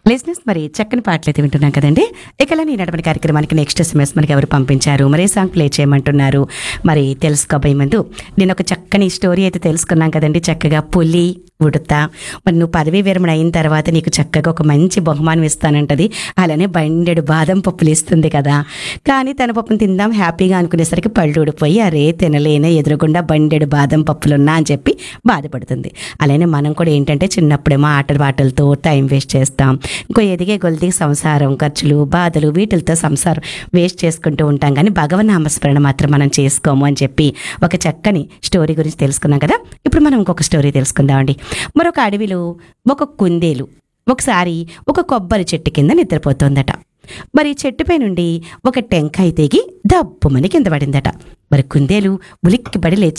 లిజినెస్ మరి చక్కని పాటలు అయితే వింటున్నాం కదండి ఇక ఈ నడపని కార్యక్రమానికి నెక్స్ట్ ఎస్ఎంఎస్ మనకి ఎవరు పంపించారు మరి ఏ సాంగ్ ప్లే చేయమంటున్నారు మరి తెలుసుకోబోయే ముందు నేను ఒక చక్కని స్టోరీ అయితే తెలుసుకున్నాం కదండి చక్కగా పులి ఉడత మరి నువ్వు పదవీ విరమణ అయిన తర్వాత నీకు చక్కగా ఒక మంచి బహుమానం ఇస్తానంటది అలానే బండెడు బాదం పప్పులు ఇస్తుంది కదా కానీ తన పప్పును తిందాం హ్యాపీగా అనుకునేసరికి పళ్ళు ఊడిపోయి అరే తినలేనే ఎదురుగుండా బండెడు బాదం పప్పులున్నా అని చెప్పి బాధపడుతుంది అలానే మనం కూడా ఏంటంటే చిన్నప్పుడేమో ఆటల పాటలతో టైం వేస్ట్ చేస్తాం ఇంకో ఎదిగే కొలిది సంసారం ఖర్చులు బాధలు వీటితో సంసారం వేస్ట్ చేసుకుంటూ ఉంటాం కానీ భగవన్ నామస్మరణ మాత్రం మనం చేసుకోము అని చెప్పి ఒక చక్కని స్టోరీ గురించి తెలుసుకున్నాం కదా ఇప్పుడు మనం ఇంకొక స్టోరీ తెలుసుకుందామండి మరొక అడవిలో ఒక కుందేలు ఒకసారి ఒక కొబ్బరి చెట్టు కింద నిద్రపోతోందట మరి చెట్టుపై నుండి ఒక టెంకాయ తెగి దబ్బుమని కింద పడిందట మరి కుందేలు ఉలిక్కి పడి లేచి